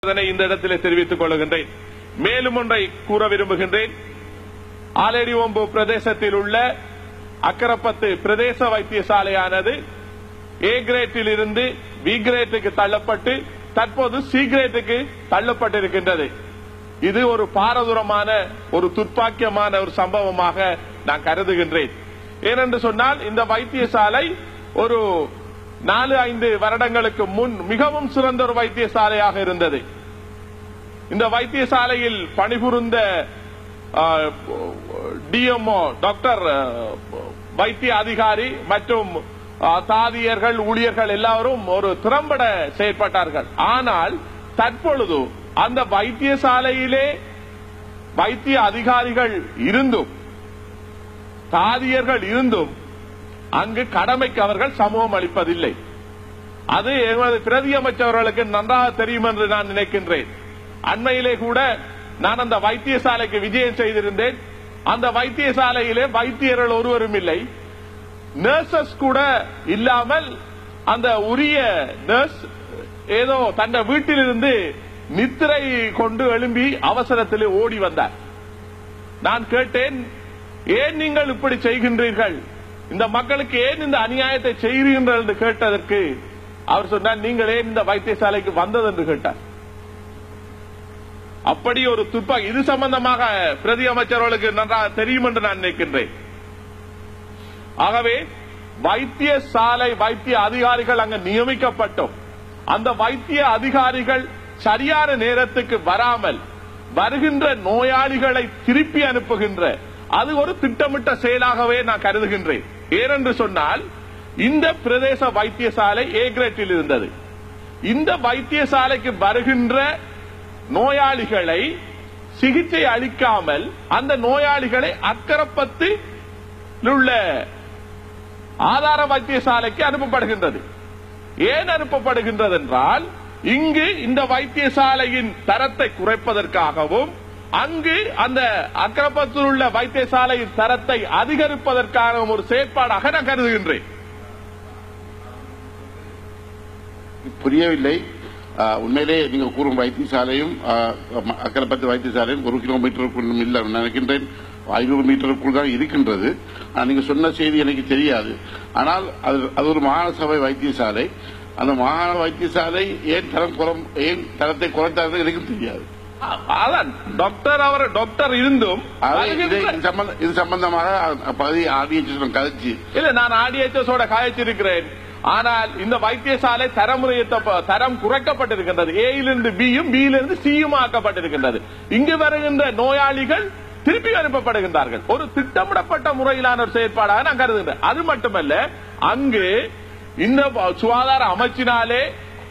அதனை இந்த இடத்திலே தெரிவித்துக் கொள்கின்றேன் மேலும் ஒன்றை கூற விரும்புகின்றேன் ஆலேடி ஒம்பு பிரதேசத்தில் உள்ள அக்கரப்பத்து பிரதேச வைத்தியசாலையானது ஏ கிரேட்டில் இருந்து பி கிரேட்டுக்கு தள்ளப்பட்டு தற்போது சி கிரேட்டுக்கு தள்ளப்பட்டிருக்கின்றது இது ஒரு பாரதூரமான ஒரு துர்ப்பாக்கியமான ஒரு சம்பவமாக நான் கருதுகின்றேன் ஏனென்று சொன்னால் இந்த வைத்தியசாலை ஒரு நாலு ஐந்து வருடங்களுக்கு முன் மிகவும் சிறந்த ஒரு வைத்தியசாலையாக இருந்தது இந்த வைத்தியசாலையில் பணிபுரிந்த டிஎம்ஓ டாக்டர் அஹ், வைத்திய அதிகாரி மற்றும் அஹ், தாதியர்கள் ஊழியர்கள் எல்லாரும் ஒரு திறம்பட செயற்பட்டார்கள் ஆனால் தற்பொழுது அந்த வைத்தியசாலையிலே வைத்திய அதிகாரிகள் இருந்தும் தாதியர்கள் இருந்தும் அங்கு கடமைக்கு அவர்கள் சமூகம் அளிப்பதில்லை அது எமது பிரதி அமைச்சர்களுக்கு நன்றாக தெரியும் என்று நான் நினைக்கின்றேன் அண்மையிலே கூட நான் அந்த வைத்தியசாலைக்கு விஜயம் செய்திருந்தேன் அந்த வைத்தியசாலையிலே வைத்தியர்கள் ஒருவரும் இல்லை நர்சஸ் கூட இல்லாமல் அந்த உரிய நர்ஸ் ஏதோ தன் வீட்டிலிருந்து நித்திரை கொண்டு எழும்பி அவசரத்திலே ஓடி வந்தார் நான் கேட்டேன் ஏன் நீங்கள் இப்படி செய்கின்றீர்கள் இந்த மக்களுக்கு ஏன் இந்த அநியாயத்தை செய்கிறீர்கள் என்று கேட்டதற்கு அவர் சொன்னார் நீங்கள் ஏன் இந்த வைத்தியசாலைக்கு வந்தது என்று கேட்டார் அப்படி ஒரு துப்பாக்கி இது சம்பந்தமாக பிரதி அமைச்சர்களுக்கு நன்றாக தெரியும் என்று நான் நினைக்கின்றேன் ஆகவே வைத்தியசாலை வைத்திய அதிகாரிகள் அங்கு நியமிக்கப்பட்டோம் அந்த வைத்திய அதிகாரிகள் சரியான நேரத்துக்கு வராமல் வருகின்ற நோயாளிகளை திருப்பி அனுப்புகின்ற அது ஒரு திட்டமிட்ட செயலாகவே நான் கருதுகின்றேன் ஏனென்று சொன்னால் இந்த பிரதேச வைத்தியசாலை ஏ கிரேட்டில் இருந்தது இந்த வைத்தியசாலைக்கு வருகின்ற நோயாளிகளை சிகிச்சை அளிக்காமல் அந்த நோயாளிகளை அக்கரப்பத்து உள்ள ஆதார வைத்தியசாலைக்கு அனுப்பப்படுகின்றது ஏன் அனுப்பப்படுகின்றது என்றால் இங்கு இந்த வைத்தியசாலையின் தரத்தை குறைப்பதற்காகவும் அங்கு அந்த அக்கரப்பத்தில் உள்ள வைத்தியசாலையின் தரத்தை அதிகரிப்பதற்கான ஒரு செயற்பாடாக நான் கருதுகின்றேன் புரியவில்லை ஆஹ், உண்மையிலே நீங்க கூறும் வைத்தியசாலையும் ஆஹ், ம- அக்கரைப்பத்து வைத்தியசாலையும் ஒரு கிலோமீட்டருக்குள்ளும் இல்லை நினைக்கின்றேன் ஐநூறு மீட்டருக்குள் தான் இருக்கின்றது ஆனா, நீங்க சொன்ன செய்தி எனக்கு தெரியாது ஆனால் அது அது ஒரு மாகாண சபை வைத்தியசாலை அந்த மாகாண வைத்தியசாலை ஏன் தரம் குறம் ஏன் தரத்தை குறைத்தார்கள் எனக்கு தெரியாது அதான் டாக்டர் அவர் டாக்டர் இருந்தும் ஆகவே இது வருகின்ற- இது சம்பந்த- இது சம்பந்தமாக அ- பகுதி ஆர்டிஎச் கதைச்சு இல்ல நான் ஆடிஎச்எஸோட காய்ச்சிருக்கிறேன் ஆனால் இந்த வைத்தியசாலை தரமுறையத்த தரம் குறைக்கப்பட்டிருக்கின்றது ஏயிலிருந்து பியும் பியிலிருந்து சியும் ஆக்கப்பட்டிருக்கின்றது இங்கு வருகின்ற நோயாளிகள் திருப்பி அனுப்பப்படுகின்றார்கள் ஒரு திட்டமிடப்பட்ட முறையிலான ஒரு செயற்பாடாக நான் கருதுகிறேன் அது மட்டுமல்ல அங்கு இந்த சுகாதார அமைச்சினாலே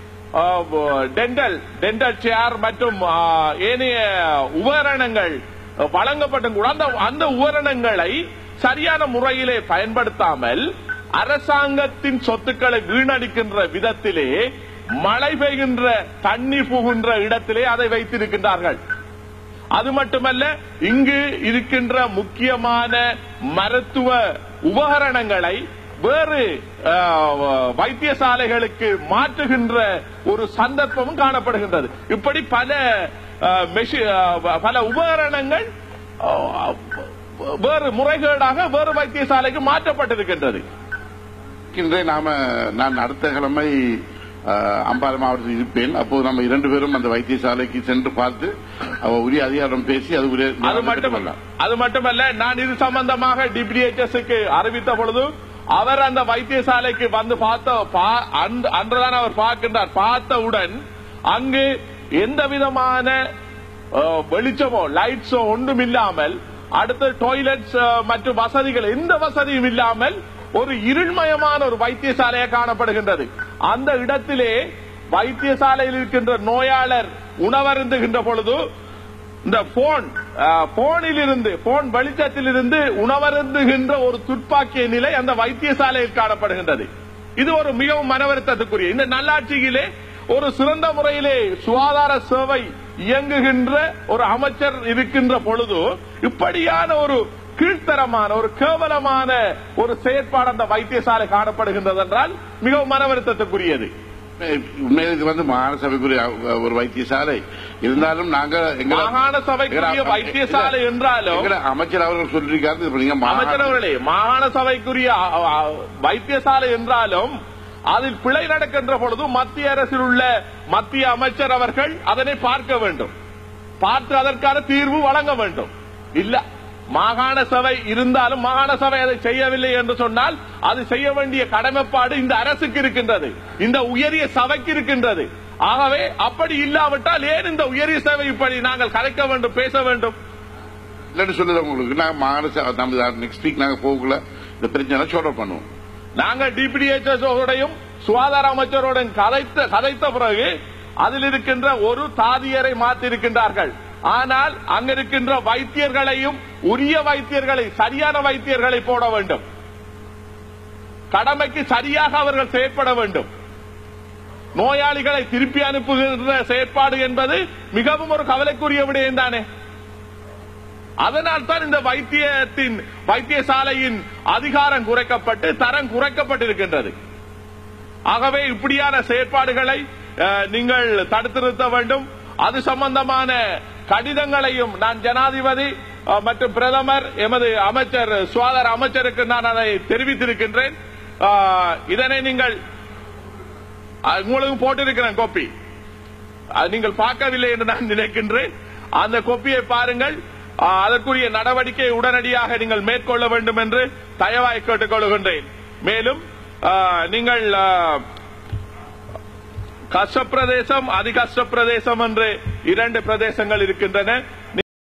டென்டல் டென்டல் சேர் மற்றும் ஆ, ஏனைய உபகரணங்கள் வழங்கப்பட்டும் கூட அந்த அந்த உபகரணங்களை சரியான முறையிலே பயன்படுத்தாமல் அரசாங்கத்தின் சொத்துக்களை வீணடிக்கின்ற விதத்திலே மழை பெய்கின்ற தண்ணி புகுன்ற இடத்திலே அதை வைத்திருக்கின்றார்கள் அது மட்டுமல்ல இங்கு இருக்கின்ற முக்கியமான மருத்துவ உபகரணங்களை வேறு அஹ், வைத்தியசாலைகளுக்கு மாற்றுகின்ற ஒரு சந்தர்ப்பமும் காணப்படுகின்றது இப்படி பல அஹ், மெஷி- அஹ், பல உபகரணங்கள் அஹ், வேறு முறைகேடாக வேறு வைத்தியசாலைக்கு மாற்றப்பட்டிருக்கின்றது இருக்கின்றேன் நாம நான் அடுத்த கிழமை அஹ், அம்பாறை மாவட்டத்தில் இருப்பேன் அப்போது நம்ம இரண்டு பேரும் அந்த வைத்தியசாலைக்கு சென்று பார்த்து அவ உரிய அதிகாரம் பேசி அது உரிய அது மட்டுமல்ல அது மட்டுமல்ல நான் இது சம்பந்தமாக டிபிடிஎச்எஸ்க்கு அறிவித்த பொழுது அவர் அந்த வைத்தியசாலைக்கு வந்து பார்த்த பா- அன்று- அன்றுதான் அவர் பார்க்கின்றார் பார்த்தவுடன் அங்கு எந்த விதமான அஹ், வெளிச்சமோ லைட்ஸோ ஒன்றும் இல்லாமல் அடுத்து டாய்லெட்ஸ் மற்றும் வசதிகள் எந்த வசதியும் இல்லாமல் ஒரு இருள்மயமான ஒரு வைத்தியசாலையாக காணப்படுகின்றது அந்த இடத்திலே வைத்தியசாலையில் இருக்கின்ற நோயாளர் உணவருந்துகின்ற பொழுது இந்த போன் போனில் இருந்து போன் வெளிச்சத்தில் இருந்து உணவருந்துகின்ற ஒரு துப்பாக்கிய நிலை அந்த வைத்தியசாலையில் காணப்படுகின்றது இது ஒரு மிகவும் மனவருத்தத்துக்குரிய இந்த நல்லாட்சியிலே ஒரு சிறந்த முறையிலே சுகாதார சேவை இயங்குகின்ற ஒரு அமைச்சர் இருக்கின்ற பொழுது இப்படியான ஒரு கீழ்த்தரமான ஒரு கேவலமான ஒரு செயற்பாடு அந்த வைத்தியசாலை காணப்படுகின்றது என்றால் மிகவும் மனவருத்தத்துக்குரியது உண்மையில் இது வந்து மாகாண சபைக்குரிய அஹ், ஒரு வைத்தியசாலை இருந்தாலும் நாங்க எங்க மாகாண சபைக்குரிய வைத்தியசாலை என்றாலும் எங்கட அமைச்சர் அவர்கள் சொல்லியிருக்காரு இப்ப நீங்க மாகாண- அமைச்சர் அவர்களே மாகாண சபைக்குரிய அ, அ, வைத்தியசாலை என்றாலும் அதில் பிழை நடக்கின்ற பொழுது மத்திய அரசில் உள்ள மத்திய அமைச்சர் அவர்கள் அதனை பார்க்க வேண்டும் பார்த்து அதற்கான தீர்வு வழங்க வேண்டும் இல்ல மாகாண சபை இருந்தாலும் மாகாண சபை அதை செய்யவில்லை என்று சொன்னால் அது செய்ய வேண்டிய கடமைப்பாடு இந்த அரசுக்கு இருக்கின்றது இந்த உயரிய சபைக்கு இருக்கின்றது ஆகவே அப்படி இல்லாவிட்டால் ஏன் இந்த உயரிய சபை இப்படி நாங்கள் கலைக்க வேண்டும் பேச வேண்டும் இல்லன்னு சொல்லுது உங்களுக்கு நாங்க மாகாண சபை நம்ம நெக்ஸ்ட் வீக் நாங்க போகல இந்த பிரச்சனை சால்வ் பண்ணுவோம் நாங்கள் டிபிடிஎச்எஸ் ஓடையும் சுகாதார அமைச்சரோடும் கதைத்த கதைத்த பிறகு அதில் இருக்கின்ற ஒரு தாதியரை மாற்றிருக்கின்றார்கள் ஆனால் அங்க இருக்கின்ற வைத்தியர்களையும் உரிய வைத்தியர்களை சரியான வைத்தியர்களை போட வேண்டும் கடமைக்கு சரியாக அவர்கள் செயற்பட வேண்டும் நோயாளிகளை திருப்பி அனுப்புகின்ற செயற்பாடு என்பது மிகவும் ஒரு கவலைக்குரிய விடயம் தானே அதனால் தான் இந்த வைத்தியத்தின் வைத்தியசாலையின் அதிகாரம் குறைக்கப்பட்டு தரம் குறைக்கப்பட்டிருக்கின்றது ஆகவே இப்படியான செயற்பாடுகளை அஹ், நீங்கள் தடுத்து நிறுத்த வேண்டும் அது சம்பந்தமான கடிதங்களையும் நான் ஜனாதிபதி அஹ், மற்றும் பிரதமர் எமது அமைச்சர் சுகாதார அமைச்சருக்கு நான் அதை தெரிவித்திருக்கின்றேன் அஹ், இதனை நீங்கள் அஹ், உங்களுக்கு போட்டிருக்கிறேன் கோப்பி அது நீங்கள் பார்க்கவில்லை என்று நான் நினைக்கின்றேன் அந்த கோப்பியை பாருங்கள் அஹ், அதற்குரிய நடவடிக்கை உடனடியாக நீங்கள் மேற்கொள்ள வேண்டும் என்று தயவாய் கேட்டுக்கொள்கின்றேன் மேலும் அஹ், நீங்கள் அஹ், கஷ்ட பிரதேசம் அதிகஷ்ட பிரதேசம் என்று இரண்டு பிரதேசங்கள் இருக்கின்றன